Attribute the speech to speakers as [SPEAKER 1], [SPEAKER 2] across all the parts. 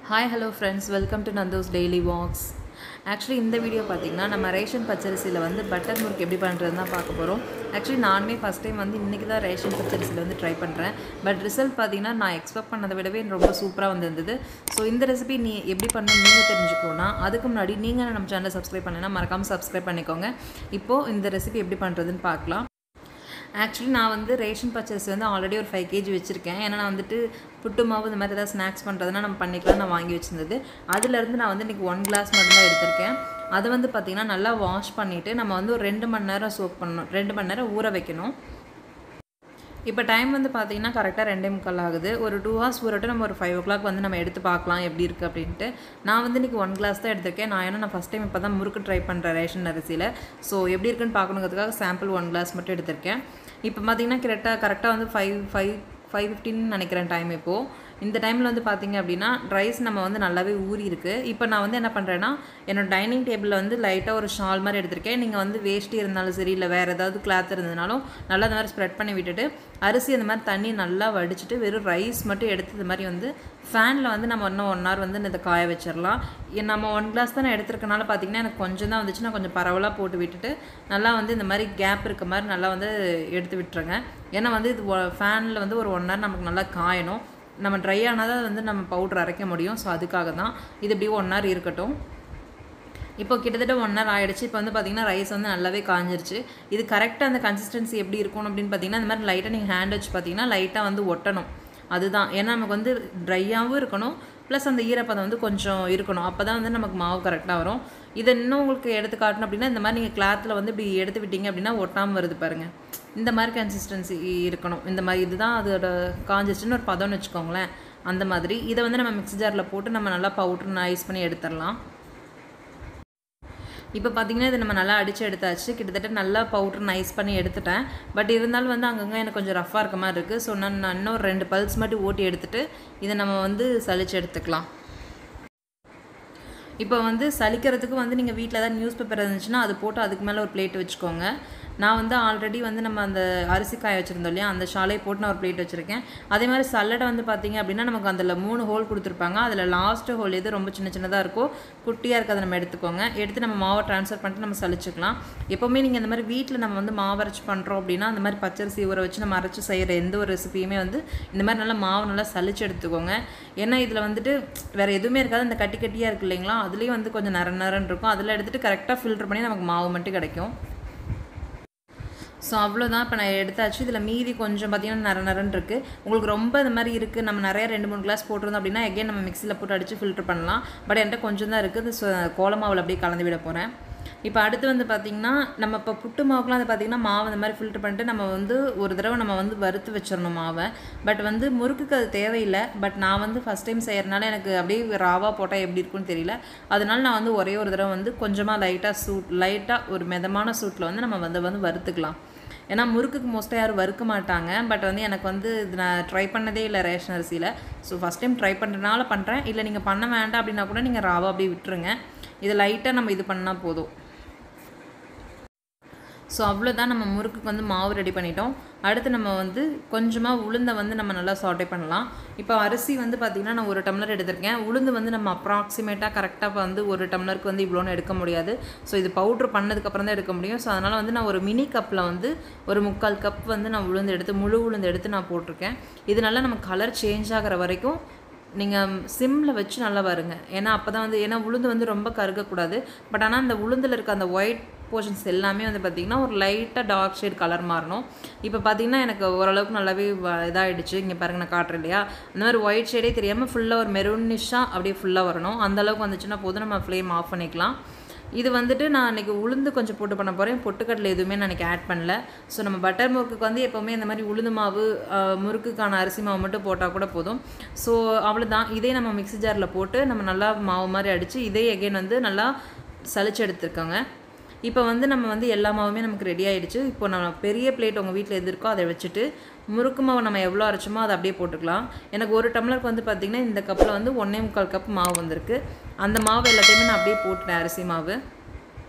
[SPEAKER 1] hi hello friends welcome to நந்தோஸ் daily vlogs actually இந்த video பார்த்தீங்கன்னா நம்ம ரேஷன் பச்சரிசியில் வந்து பட்டர் முறுக்கு எப்படி பண்ணுறதுன்னு தான் பார்க்க போகிறோம் ஆக்சுவலி நானுமே ஃபஸ்ட் டைம் வந்து இன்றைக்கி தான் ரேஷன் பச்சரிசியில் வந்து ட்ரை பண்ணுறேன் பட் ரிசல்ட் பார்த்தீங்கன்னா நான் எக்ஸ்பெக்ட் பண்ணதை விடவே ரொம்ப சூப்பராக வந்திருந்தது ஸோ இந்த ரெசிபி நீ எப்படி பண்ணணும் நீங்கள் தெரிஞ்சுக்கணும்னா அதுக்கு முன்னாடி நீங்கள் நம்ம சேனலை சப்ஸ்கிரைப் பண்ணலைன்னா மறக்காமல் சப்ஸ்கிரைப் பண்ணிக்கோங்க இப்போது இந்த ரெசிபி எப்படி பண்ணுறதுன்னு பார்க்கலாம் ஆக்சுவலி நான் வந்து ரேஷன் பர்ச்சேஸ் வந்து ஆல்ரெடி ஒரு ஃபைவ் கேஜி வச்சுருக்கேன் ஏன்னா நான் வந்துட்டு புட்டு மாவு இந்த மாதிரி ஏதாவது ஸ்நாக்ஸ் பண்ணுறதுனா நம்ம பண்ணிக்கலாம் நான் வாங்கி வச்சிருந்தது அதுலேருந்து நான் வந்து இன்றைக்கி ஒன் கிளாஸ் மட்டும்தான் எடுத்திருக்கேன் அது வந்து பார்த்திங்கன்னா நல்லா வாஷ் பண்ணிவிட்டு நம்ம வந்து ஒரு ரெண்டு மணி நேரம் சோப் பண்ணணும் ரெண்டு மணி நேரம் ஊற வைக்கணும் இப்போ டைம் வந்து பார்த்தீங்கன்னா கரெக்டாக ரெண்டே முக்கால் ஆகுது ஒரு டூ ஹவர்ஸ் ஊறட்டு நம்ம ஒரு ஃபைவ் ஓ கிளாக் வந்து நம்ம எடுத்து பார்க்கலாம் எப்படி இருக்குது அப்படின்ட்டு நான் வந்து இன்றைக்கி ஒன் கிளாஸ் தான் எடுத்திருக்கேன் நான் ஏன்னா நான் ஃபஸ்ட் டைம் இப்போ தான் முறுக்கு ட்ரை பண்ணுறேன் ரேஷன் அரிசியில் ஸோ எப்படி இருக்குன்னு பார்க்கணுங்கிறதுக்காக சாம்பிள் ஒன் கிளாஸ் மட்டும் எடுத்திருக்கேன் இப்போ பார்த்தீங்கன்னா கரெக்டாக கரெக்டாக வந்து ஃபைவ் ஃபைவ் ஃபைவ் ஃபிஃப்டின் நினைக்கிறேன் டைம் இப்போது இந்த டைமில் வந்து பார்த்திங்க அப்படின்னா ரைஸ் நம்ம வந்து நல்லாவே ஊறி இருக்குது இப்போ நான் வந்து என்ன பண்ணுறேன்னா என்னோடய டைனிங் டேபிளில் வந்து லைட்டாக ஒரு ஷால் மாதிரி எடுத்திருக்கேன் நீங்கள் வந்து வேஷ்டி இருந்தாலும் சரி இல்லை வேறு ஏதாவது கிளாத் இருந்ததுனாலும் நல்லா இந்த மாதிரி ஸ்ப்ரெட் பண்ணி விட்டுட்டு அரிசி அந்த மாதிரி தண்ணி நல்லா வடிச்சிட்டு வெறும் ரைஸ் மட்டும் எடுத்து இது மாதிரி வந்து ஃபேனில் வந்து நம்ம இன்னும் ஒன் ஹவர் வந்து இதை காய வச்சிடலாம் நம்ம ஒன் கிளாஸ் தான் நான் எடுத்துருக்கனால பார்த்தீங்கன்னா எனக்கு கொஞ்சம் தான் வந்துச்சு நான் கொஞ்சம் பரவலாக போட்டு விட்டுட்டு நல்லா வந்து இந்த மாதிரி கேப் இருக்க மாதிரி நல்லா வந்து எடுத்து விட்டுருங்க ஏன்னா வந்து இது ஃபேனில் வந்து ஒரு ஒன் ஹவர் நமக்கு நல்லா காயணும் நம்ம ட்ரை ஆனால் தான் வந்து நம்ம பவுட்ரு அரைக்க முடியும் ஸோ அதுக்காக தான் இது இப்படி ஒன் ஹவர் இருக்கட்டும் இப்போ கிட்டத்தட்ட ஒன் ஹவர் ஆகிடுச்சு இப்போ வந்து பார்த்திங்கன்னா ரைஸ் வந்து நல்லாவே காஞ்சிருச்சு இது கரெக்டாக அந்த கன்சிஸ்டன்சி எப்படி இருக்கும் அப்படின்னு பார்த்தீங்கன்னா இந்த மாதிரி லைட்டாக நீங்கள் ஹேண்ட் வச்சு பார்த்தீங்கன்னா லைட்டாக வந்து ஒட்டணும் அதுதான் ஏன்னா நமக்கு வந்து ட்ரையாகவும் இருக்கணும் ப்ளஸ் அந்த ஈரப்பதம் வந்து கொஞ்சம் இருக்கணும் அப்போ தான் வந்து நமக்கு மாவு கரெக்டாக வரும் இதை இன்னும் உங்களுக்கு எடுத்து காட்டணும் அப்படின்னா இந்த மாதிரி நீங்கள் கிளாத்தில் வந்து இப்படி எடுத்து விட்டீங்க அப்படின்னா ஒட்டாமல் வருது பாருங்கள் இந்த மாதிரி கன்சிஸ்டன்சி இருக்கணும் இந்த மாதிரி இதுதான் அதோட காஞ்சிச்சுன்னு ஒரு பதம்னு வச்சுக்கோங்களேன் அந்த மாதிரி இதை வந்து நம்ம மிக்ஸி ஜாரில் போட்டு நம்ம நல்லா பவுட்ரு நைஸ் பண்ணி எடுத்துடலாம் இப்போ பார்த்திங்கன்னா இதை நம்ம நல்லா அடித்து எடுத்தாச்சு கிட்டத்தட்ட நல்லா பவுட்ரு நைஸ் பண்ணி எடுத்துட்டேன் பட் இருந்தாலும் வந்து அங்கங்கே எனக்கு கொஞ்சம் ரஃப்பாக இருக்க மாதிரி இருக்குது ஸோ நான் நான் இன்னும் ரெண்டு பல்ஸ் மட்டும் ஓட்டி எடுத்துகிட்டு இதை நம்ம வந்து சளிச்சு எடுத்துக்கலாம் இப்போ வந்து சலிக்கிறதுக்கு வந்து நீங்கள் வீட்டில் ஏதாவது நியூஸ் பேப்பர் இருந்துச்சுன்னா அது போட்டு அதுக்கு மேலே ஒரு பிளேட் வச்சுக்கோங்க நான் வந்து ஆல்ரெடி வந்து நம்ம அந்த அரிசி காய வச்சுருந்தோம் இல்லையா அந்த ஷாலையை போட்டு நான் ஒரு பிளேட் வச்சுருக்கேன் அதே மாதிரி சல்லடை வந்து பார்த்திங்க அப்படின்னா நமக்கு அதில் மூணு ஹோல் கொடுத்துருப்பாங்க அதில் லாஸ்ட்டு ஹோல் எது ரொம்ப சின்ன சின்னதாக இருக்கோ குட்டியாக இருக்கிறத நம்ம எடுத்துக்கோங்க எடுத்து நம்ம மாவை ட்ரான்ஸ்ஃபர் பண்ணிட்டு நம்ம சலிச்சுக்கலாம் எப்போவுமே நீங்கள் இந்த மாதிரி வீட்டில் நம்ம வந்து மாவு அரைச்சி பண்ணுறோம் அப்படின்னா அந்த மாதிரி பச்சரிசி ஊற வச்சு நம்ம அரைச்சி செய்கிற எந்த ஒரு ரெசிபியுமே வந்து இந்த மாதிரி நல்லா மாவு நல்லா சலிச்சு எடுத்துக்கோங்க ஏன்னா இதில் வந்துட்டு வேறு எதுவுமே இருக்காது அந்த கட்டி கட்டியாக இருக்குது இல்லைங்களா அதுலேயும் வந்து கொஞ்சம் நர நரன்னு இருக்கும் அதில் எடுத்துகிட்டு கரெக்டாக ஃபில்டர் பண்ணி நமக்கு மாவு மட்டும் கிடைக்கும் ஸோ அவ்வளோதான் இப்போ நான் எடுத்தாச்சு இதில் மீதி கொஞ்சம் பார்த்திங்கன்னா நர நரன் இருக்குது உங்களுக்கு ரொம்ப இந்த மாதிரி இருக்குது நம்ம நிறைய ரெண்டு மூணு கிளாஸ் போட்டிருந்தோம் அப்படின்னா எகைன் நம்ம மிக்சியில் போட்டு அடித்து ஃபில்டர் பண்ணலாம் பட் என்கிட்ட கொஞ்சம் தான் இருக்குது ஸோ கோலமாவில் அப்படியே கலந்து விட போகிறேன் இப்போ அடுத்து வந்து பார்த்திங்கன்னா நம்ம இப்போ புட்டு மாவுக்குலாம் வந்து பார்த்திங்கன்னா மாவு இந்த மாதிரி ஃபில்டர் பண்ணிட்டு நம்ம வந்து ஒரு தடவை நம்ம வந்து வறுத்து வச்சிடணும் மாவை பட் வந்து முறுக்குக்கு அது தேவையில்லை பட் நான் வந்து ஃபஸ்ட் டைம் செய்கிறனால எனக்கு அப்படியே ராவாக போட்டால் எப்படி இருக்குன்னு தெரியல அதனால நான் வந்து ஒரே ஒரு தடவை வந்து கொஞ்சமாக லைட்டாக சூட் லைட்டாக ஒரு மிதமான சூட்டில் வந்து நம்ம வந்து வந்து வறுத்துக்கலாம் ஏன்னா முறுக்குக்கு மோஸ்ட்டாக யாரும் வறுக்க மாட்டாங்க பட் வந்து எனக்கு வந்து இது நான் ட்ரை பண்ணதே இல்லை ரேஷன் அரிசியில் ஸோ ஃபஸ்ட் டைம் ட்ரை பண்ணுறதுனால பண்ணுறேன் இல்லை நீங்கள் பண்ண வேண்டாம் அப்படின்னா கூட நீங்கள் ராவா அப்படியே விட்டுருங்க இதை லைட்டாக நம்ம இது பண்ணால் போதும் ஸோ அவ்வளோதான் நம்ம முறுக்குக்கு வந்து மாவு ரெடி பண்ணிட்டோம் அடுத்து நம்ம வந்து கொஞ்சமாக உளுந்தை வந்து நம்ம நல்லா சாட்டை பண்ணலாம் இப்போ அரிசி வந்து பார்த்திங்கன்னா நான் ஒரு டம்ளர் எடுத்திருக்கேன் உளுந்து வந்து நம்ம அப்ராக்சிமேட்டாக கரெக்டாக வந்து ஒரு டம்ளருக்கு வந்து இவ்வளோன்னு எடுக்க முடியாது ஸோ இது பவுட்ரு பண்ணதுக்கப்புறம் தான் எடுக்க முடியும் ஸோ அதனால் வந்து நான் ஒரு மினி கப்பில் வந்து ஒரு முக்கால் கப் வந்து நான் உளுந்து எடுத்து முழு உளுந்து எடுத்து நான் போட்டிருக்கேன் இது நல்லா நம்ம கலர் சேஞ்ச் ஆகிற வரைக்கும் நீங்கள் சிம்மில் வச்சு நல்லா வருங்க ஏன்னா அப்போ தான் வந்து ஏன்னா உளுந்து வந்து ரொம்ப கருகக்கூடாது பட் ஆனால் அந்த உளுந்தில் இருக்க அந்த ஒயிட் போர்ஷன்ஸ் எல்லாமே வந்து பார்த்திங்கன்னா ஒரு லைட்டாக டார்க் ஷேட் கலர் மாறணும் இப்போ பார்த்திங்கன்னா எனக்கு ஓரளவுக்கு நல்லாவே இதாகிடுச்சு இங்கே பாருங்கள் நான் காட்டுறேன் இல்லையா அந்த மாதிரி ஒயிட் ஷேடே தெரியாமல் ஃபுல்லாக ஒரு மெரூனிஷாக அப்படியே ஃபுல்லாக வரணும் அந்தளவுக்கு வந்துச்சுன்னா போதும் நம்ம ஃப்ளேம் ஆஃப் பண்ணிக்கலாம் இது வந்துட்டு நான் இன்றைக்கி உளுந்து கொஞ்சம் போட்டு பண்ண போகிறேன் பொட்டுக்கடலை எதுவுமே நான் இன்றைக்கி ஆட் பண்ணல ஸோ நம்ம பட்டர் முறுக்குக்கு வந்து எப்போவுமே இந்த மாதிரி உளுந்து மாவு முறுக்குக்கான அரிசி மாவு மட்டும் போட்டால் கூட போதும் ஸோ அவ்வளோதான் இதே நம்ம மிக்ஸி ஜாரில் போட்டு நம்ம நல்லா மாவு மாதிரி அடித்து இதே எகைன் வந்து நல்லா சளிச்சு எடுத்துருக்கோங்க இப்போ வந்து நம்ம வந்து எல்லா மாவுமே நமக்கு ரெடி ஆகிடுச்சு இப்போ நம்ம பெரிய பிளேட் உங்கள் வீட்டில் எது இருக்கோ அதை வச்சுட்டு முறுக்கு மாவு நம்ம எவ்வளோ அரைச்சோமோ அதை அப்படியே போட்டுக்கலாம் எனக்கு ஒரு டம்ளருக்கு வந்து பார்த்திங்கன்னா இந்த கப்பில் வந்து ஒன்றே முக்கால் கப் மாவு வந்திருக்கு அந்த மாவு எல்லாத்தையுமே நான் அப்படியே போட்டுட்டேன் அரிசி மாவு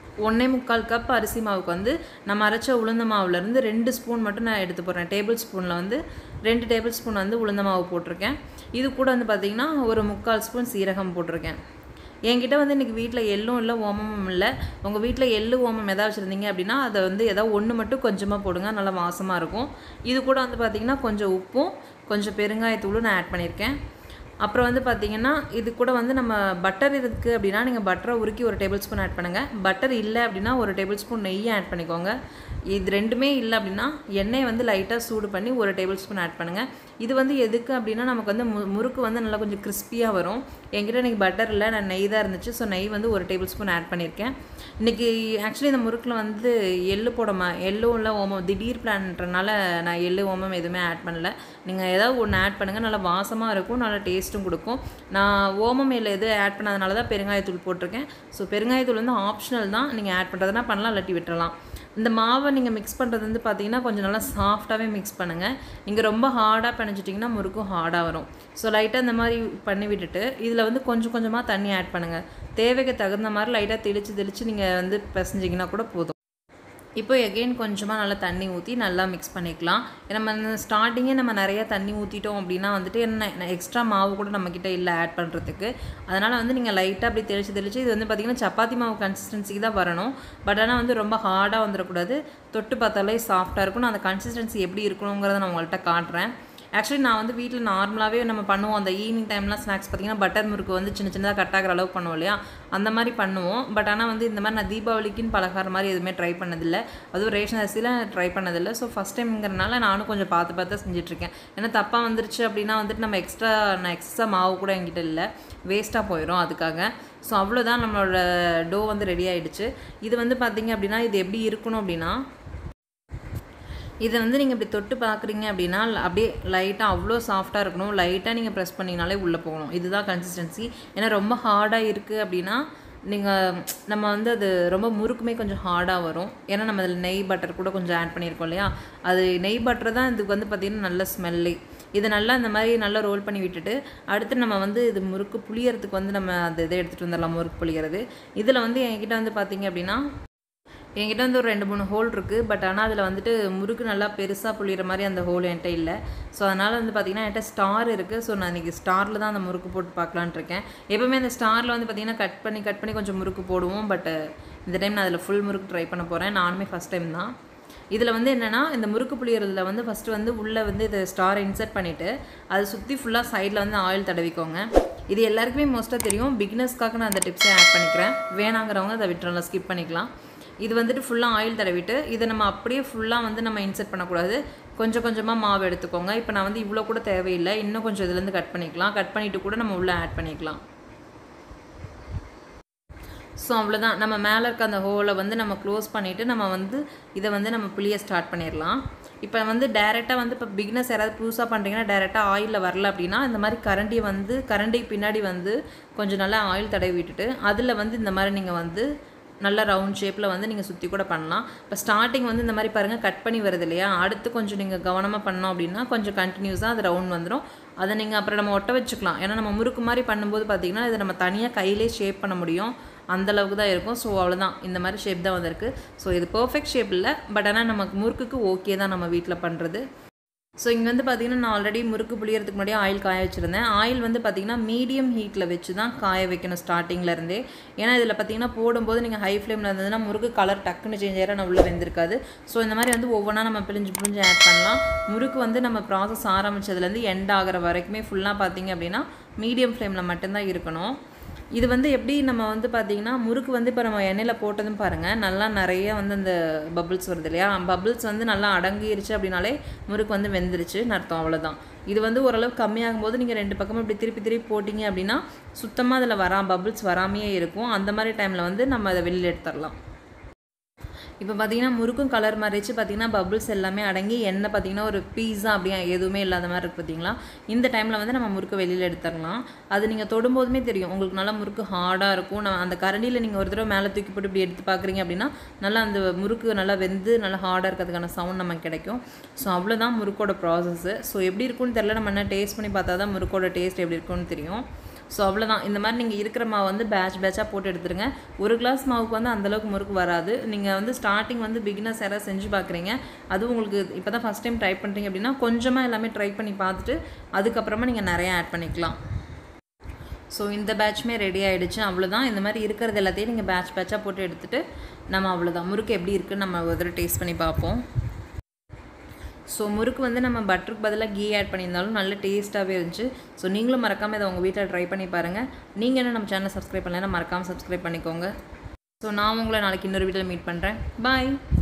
[SPEAKER 1] ஒன்றே முக்கால் கப் அரிசி மாவுக்கு வந்து நம்ம அரைச்ச உளுந்த மாவுலேருந்து ரெண்டு ஸ்பூன் மட்டும் நான் எடுத்து போடுறேன் டேபிள் ஸ்பூனில் வந்து ரெண்டு டேபிள் ஸ்பூன் வந்து உளுந்த மாவு போட்டிருக்கேன் இது கூட வந்து பார்த்திங்கன்னா ஒரு முக்கால் ஸ்பூன் சீரகம் போட்டிருக்கேன் என்கிட்ட வந்து இன்றைக்கி வீட்டில் எள்ளும் இல்லை ஓமமும் இல்லை உங்கள் வீட்டில் எள்ளு ஓமம் எதாவது வச்சுருந்தீங்க அப்படின்னா அதை வந்து ஏதாவது ஒன்று மட்டும் கொஞ்சமாக போடுங்க நல்லா வாசமாக இருக்கும் இது கூட வந்து பார்த்திங்கன்னா கொஞ்சம் உப்பும் கொஞ்சம் பெருங்காயத்தூளும் நான் ஆட் பண்ணியிருக்கேன் அப்புறம் வந்து பார்த்தீங்கன்னா இது கூட வந்து நம்ம பட்டர் இருக்குது அப்படின்னா நீங்கள் பட்டரை உருக்கி ஒரு டேபிள் ஸ்பூன் ஆட் பண்ணுங்கள் பட்டர் இல்லை அப்படின்னா ஒரு டேபிள் ஸ்பூன் நெய்யை ஆட் பண்ணிக்கோங்க இது ரெண்டுமே இல்லை அப்படின்னா எண்ணெயை வந்து லைட்டாக சூடு பண்ணி ஒரு டேபிள் ஸ்பூன் ஆட் பண்ணுங்கள் இது வந்து எதுக்கு அப்படின்னா நமக்கு வந்து மு முறுக்கு வந்து நல்லா கொஞ்சம் கிறிஸ்பியாக வரும் என்கிட்ட இன்றைக்கி பட்டர் இல்லை நான் நெய் தான் இருந்துச்சு ஸோ நெய் வந்து ஒரு டேபிள் ஸ்பூன் ஆட் பண்ணியிருக்கேன் இன்றைக்கி ஆக்சுவலி இந்த முறுக்கில் வந்து எள்ளு போடாம எள்ளும் இல்லை ஓமம் திடீர் பிளான்றனால நான் எள்ளு ஓமம் எதுவுமே ஆட் பண்ணல நீங்கள் ஏதாவது ஒன்று ஆட் பண்ணுங்கள் நல்லா வாசமாக இருக்கும் நல்லா டேஸ்ட்டும் கொடுக்கும் நான் ஓமம் இல்லை எது ஆட் பண்ணாதனால தான் பெருங்காயத்தூள் போட்டிருக்கேன் ஸோ பெருங்காயத்தூள் வந்து ஆப்ஷனல் தான் நீங்கள் ஆட் பண்ணுறதுனா பண்ணலாம் இல்லாட்டி விட்டுறலாம் இந்த மாவை நீங்கள் மிக்ஸ் பண்ணுறது வந்து பார்த்தீங்கன்னா கொஞ்சம் நல்லா சாஃப்டாகவே மிக்ஸ் பண்ணுங்கள் நீங்கள் ரொம்ப ஹார்டாக பிணைச்சிட்டிங்கன்னா முறுக்கும் ஹார்டாக வரும் ஸோ லைட்டாக இந்த மாதிரி பண்ணி விட்டுட்டு இதில் வந்து கொஞ்சம் கொஞ்சமாக தண்ணி ஆட் பண்ணுங்கள் தேவைக்கு தகுந்த மாதிரி லைட்டாக தெளித்து தெளித்து நீங்கள் வந்து பிசைஞ்சிங்கன்னா கூட போதும் இப்போ எகெயின் கொஞ்சமாக நல்லா தண்ணி ஊற்றி நல்லா மிக்ஸ் பண்ணிக்கலாம் நம்ம ஸ்டார்டிங்கே நம்ம நிறைய தண்ணி ஊற்றிட்டோம் அப்படின்னா வந்துட்டு என்ன எக்ஸ்ட்ரா மாவு கூட நம்மக்கிட்ட இல்லை ஆட் பண்ணுறதுக்கு அதனால் வந்து நீங்கள் லைட்டாக அப்படி தெளித்து தெளித்து இது வந்து பார்த்திங்கன்னா சப்பாத்தி மாவு கன்சிஸ்டன்சிக்கு தான் வரணும் பட் ஆனால் வந்து ரொம்ப ஹார்டாக வந்துடக்கூடாது தொட்டு பார்த்தாலே சாஃப்டாக இருக்கும் நான் அந்த கன்சிஸ்டன்சி எப்படி இருக்கணுங்கிறத நான் உங்கள்கிட்ட காட்டுறேன் ஆக்சுவலி நான் வந்து வீட்டில் நார்மலாகவே நம்ம பண்ணுவோம் அந்த ஈவினிங் டைம்லாம் ஸ்நாக்ஸ் பார்த்திங்கன்னா பட்டர் முறுக்கு வந்து சின்ன சின்னதாக கட் ஆகிற அளவுக்கு பண்ணுவோம் இல்லையா அந்த மாதிரி பண்ணுவோம் பட் ஆனால் வந்து இந்த மாதிரி நான் தீபாவளிக்குன்னு பலகாரம் மாதிரி எதுவுமே ட்ரை பண்ணதில்லை அதுவும் ரேஷன் அரிசியில் ட்ரை பண்ணதில்லை ஸோ ஃபஸ்ட் டைம்ங்கிறனால நானும் கொஞ்சம் பார்த்து பார்த்து செஞ்சிட்ருக்கேன் ஏன்னா தப்பாக வந்துருச்சு அப்படின்னா வந்துட்டு நம்ம எக்ஸ்ட்ரா நான் எக்ஸ்ட்ரா மாவு கூட என்கிட்ட இல்லை வேஸ்ட்டாக போயிடும் அதுக்காக ஸோ அவ்வளோதான் நம்மளோட டோ வந்து ரெடி ஆகிடுச்சு இது வந்து பார்த்திங்க அப்படின்னா இது எப்படி இருக்கணும் அப்படின்னா இதை வந்து நீங்கள் இப்படி தொட்டு பார்க்குறீங்க அப்படின்னா அப்படியே லைட்டாக அவ்வளோ சாஃப்டாக இருக்கணும் லைட்டாக நீங்கள் ப்ரெஸ் பண்ணிங்கனாலே உள்ளே போகணும் இதுதான் கன்சிஸ்டன்சி ஏன்னா ரொம்ப ஹார்டாக இருக்குது அப்படின்னா நீங்கள் நம்ம வந்து அது ரொம்ப முறுக்குமே கொஞ்சம் ஹார்டாக வரும் ஏன்னா நம்ம அதில் நெய் பட்டர் கூட கொஞ்சம் ஆட் பண்ணியிருக்கோம் இல்லையா அது நெய் பட்டர் தான் இதுக்கு வந்து பார்த்திங்கன்னா நல்ல ஸ்மெல்லே இதை நல்லா இந்த மாதிரி நல்லா ரோல் பண்ணி விட்டுட்டு அடுத்து நம்ம வந்து இது முறுக்கு புளியறதுக்கு வந்து நம்ம அந்த இதை எடுத்துகிட்டு வந்துடலாம் முறுக்கு புளியறது இதில் வந்து என்கிட்ட வந்து பார்த்திங்க அப்படின்னா என்கிட்ட வந்து ஒரு ரெண்டு மூணு ஹோல் இருக்குது பட் ஆனால் அதில் வந்துட்டு முறுக்கு நல்லா பெருசாக புளிகிற மாதிரி அந்த ஹோல் என்கிட்ட இல்லை ஸோ அதனால் வந்து பார்த்திங்கன்னா என்கிட்ட ஸ்டார் இருக்குது ஸோ நான் இன்றைக்கி ஸ்டாரில் தான் அந்த முறுக்கு போட்டு பார்க்கலான்ட்டு இருக்கேன் எப்போவுமே அந்த ஸ்டாரில் வந்து பார்த்திங்கன்னா கட் பண்ணி கட் பண்ணி கொஞ்சம் முறுக்கு போடுவோம் பட் இந்த டைம் நான் அதில் ஃபுல் முறுக்கு ட்ரை பண்ண போகிறேன் நானுமே ஃபஸ்ட் டைம் தான் இதில் வந்து என்னென்னா இந்த முறுக்கு புளியறதுல வந்து ஃபஸ்ட்டு வந்து உள்ளே வந்து இதை ஸ்டாரை இன்சர்ட் பண்ணிவிட்டு அதை சுற்றி ஃபுல்லாக சைடில் வந்து ஆயில் தடவிக்கோங்க இது எல்லாருக்குமே மோஸ்ட்டாக தெரியும் பிகினர்ஸ்க்காக நான் அந்த டிப்ஸை ஆட் பண்ணிக்கிறேன் வேணாங்கிறவங்க அதை விட்டுறலாம் ஸ்கிப் பண்ணிக்கலாம் இது வந்துட்டு ஃபுல்லாக ஆயில் தடவிட்டு இதை நம்ம அப்படியே ஃபுல்லாக வந்து நம்ம இன்சர்ட் பண்ணக்கூடாது கொஞ்சம் கொஞ்சமாக மாவு எடுத்துக்கோங்க இப்போ நான் வந்து இவ்வளோ கூட தேவையில்லை இன்னும் கொஞ்சம் இதுலேருந்து கட் பண்ணிக்கலாம் கட் பண்ணிவிட்டு கூட நம்ம உள்ளே ஆட் பண்ணிக்கலாம் ஸோ அவ்வளோதான் நம்ம மேலே இருக்க அந்த ஹோலை வந்து நம்ம க்ளோஸ் பண்ணிவிட்டு நம்ம வந்து இதை வந்து நம்ம புளிய ஸ்டார்ட் பண்ணிடலாம் இப்போ வந்து டேரெக்டாக வந்து இப்போ பிக்னஸ் யாராவது புதுசாக பண்ணுறீங்கன்னா டேரெக்டாக ஆயிலில் வரல அப்படின்னா இந்த மாதிரி கரண்டியை வந்து கரண்டி பின்னாடி வந்து கொஞ்சம் நல்லா ஆயில் தடவி விட்டுட்டு அதில் வந்து இந்த மாதிரி நீங்கள் வந்து நல்ல ரவுண்ட் ஷேப்பில் வந்து நீங்கள் சுற்றி கூட பண்ணலாம் இப்போ ஸ்டார்டிங் வந்து இந்த மாதிரி பாருங்கள் கட் பண்ணி வருது இல்லையா அடுத்து கொஞ்சம் நீங்கள் கவனமாக பண்ணோம் அப்படின்னா கொஞ்சம் கண்டினியூஸாக அது ரவுண்ட் வந்துடும் அதை நீங்கள் அப்புறம் நம்ம ஒட்ட வச்சுக்கலாம் ஏன்னா நம்ம முறுக்கு மாதிரி பண்ணும்போது பார்த்திங்கன்னா இதை நம்ம தனியாக கையிலே ஷேப் பண்ண முடியும் அந்தளவுக்கு தான் இருக்கும் ஸோ அவ்வளோதான் இந்த மாதிரி ஷேப் தான் வந்திருக்கு ஸோ இது பர்ஃபெக்ட் ஷேப் இல்லை பட் ஆனால் நமக்கு முறுக்குக்கு ஓகே தான் நம்ம வீட்டில் பண்ணுறது ஸோ இங்கே வந்து பார்த்திங்கன்னா நான் ஆல்ரெடி முறுக்கு புளியறதுக்கு முன்னாடியே ஆயில் காய வச்சுருந்தேன் ஆயில் வந்து பார்த்திங்கன்னா மீடியம் ஹீட்டில் வச்சு தான் காய வைக்கணும் ஸ்டார்டிங்லேருந்தே ஏன்னா இதில் பார்த்திங்கன்னா போடும்போது நீங்கள் ஹை ஃப்ளேமில் இருந்ததுன்னா முறுக்கு கலர் டக்குன்னு சேஞ்ச் ஆகிற உள்ளே வெந்திருக்காது ஸோ இந்த மாதிரி வந்து ஒவ்வொன்றா நம்ம பிழிஞ்சு பிழிஞ்சு ஆட் பண்ணலாம் முறுக்கு வந்து நம்ம ப்ராசஸ் ஆரம்பித்ததுலேருந்து எண்ட் ஆகிற வரைக்குமே ஃபுல்லாக பார்த்திங்க அப்படின்னா மீடியம் ஃப்ளேமில் மட்டும்தான் இருக்கணும் இது வந்து எப்படி நம்ம வந்து பார்த்திங்கன்னா முறுக்கு வந்து இப்போ நம்ம எண்ணெயில் போட்டதும் பாருங்கள் நல்லா நிறைய வந்து அந்த பபிள்ஸ் வருது இல்லையா பபிள்ஸ் வந்து நல்லா அடங்கிருச்சு அப்படின்னாலே முறுக்கு வந்து வெந்துருச்சுன்னு அர்த்தம் அவ்வளோதான் இது வந்து ஓரளவு கம்மியாகும் போது நீங்கள் ரெண்டு பக்கமும் இப்படி திருப்பி திருப்பி போட்டிங்க அப்படின்னா சுத்தமாக அதில் வரா பபிள்ஸ் வராமையே இருக்கும் அந்த மாதிரி டைமில் வந்து நம்ம அதை வெளியில் எடுத்துடலாம் இப்போ பார்த்தீங்கன்னா முறுக்கும் கலர் மாறிச்சு பார்த்தீங்கன்னா பபுள்ஸ் எல்லாமே அடங்கி எண்ணெய் பார்த்தீங்கன்னா ஒரு பீஸா அப்படியே எதுவுமே இல்லாத மாதிரி இருக்குது பார்த்தீங்களா இந்த டைமில் வந்து நம்ம முறுக்கு வெளியில் எடுத்துடலாம் அது நீங்கள் தொடும்போதுமே தெரியும் உங்களுக்கு நல்லா முறுக்கு ஹார்டாக இருக்கும் நான் அந்த கரண்டியில் நீங்கள் ஒரு தடவை மேலே தூக்கி போட்டு இப்படி எடுத்து பார்க்குறீங்க அப்படின்னா நல்லா அந்த முறுக்கு நல்லா வெந்து நல்லா ஹார்டாக இருக்கிறதுக்கான சவுண்ட் நமக்கு கிடைக்கும் ஸோ அவ்வளோதான் முறுக்கோட ப்ராசஸ்ஸு ஸோ எப்படி இருக்கும்னு தெரில நம்ம என்ன டேஸ்ட் பண்ணி பார்த்தா தான் முறுக்கோட டேஸ்ட் எப்படி இருக்கும்னு தெரியும் ஸோ அவ்வளோதான் இந்த மாதிரி நீங்கள் இருக்கிற மாவு வந்து பேட்ச் பேட்சாக போட்டு எடுத்துருங்க ஒரு கிளாஸ் மாவுக்கு வந்து அந்தளவுக்கு முறுக்கு வராது நீங்கள் வந்து ஸ்டார்டிங் வந்து பிகினர்ஸ் யாராவது செஞ்சு பார்க்குறீங்க அது உங்களுக்கு இப்போ தான் ஃபஸ்ட் டைம் ட்ரை பண்ணுறீங்க அப்படின்னா கொஞ்சமாக எல்லாமே ட்ரை பண்ணி பார்த்துட்டு அதுக்கப்புறமா நீங்கள் நிறையா ஆட் பண்ணிக்கலாம் ஸோ இந்த பேட்ச்மே ரெடி ஆகிடுச்சு அவ்வளோதான் இந்த மாதிரி இருக்கிறது எல்லாத்தையும் நீங்கள் பேட்ச் பேட்சாக போட்டு எடுத்துகிட்டு நம்ம அவ்வளோதான் முறுக்கு எப்படி இருக்குன்னு நம்ம ஒரு தடவை டேஸ்ட் பண்ணி பார்ப்போம் ஸோ முறுக்கு வந்து நம்ம பட்டருக்கு பதிலாக கீ ஆட் பண்ணியிருந்தாலும் நல்ல டேஸ்ட்டாகவே இருந்துச்சு ஸோ நீங்களும் மறக்காமல் இதை உங்கள் வீட்டில் ட்ரை பண்ணி பாருங்கள் நீங்கள் என்ன நம்ம சேனலை சப்ஸ்கிரைப் பண்ணலைன்னா மறக்காமல் சப்ஸ்கிரைப் பண்ணிக்கோங்க ஸோ நான் உங்களை நாளைக்கு இன்னொரு வீட்டில் மீட் பண்ணுறேன் பாய்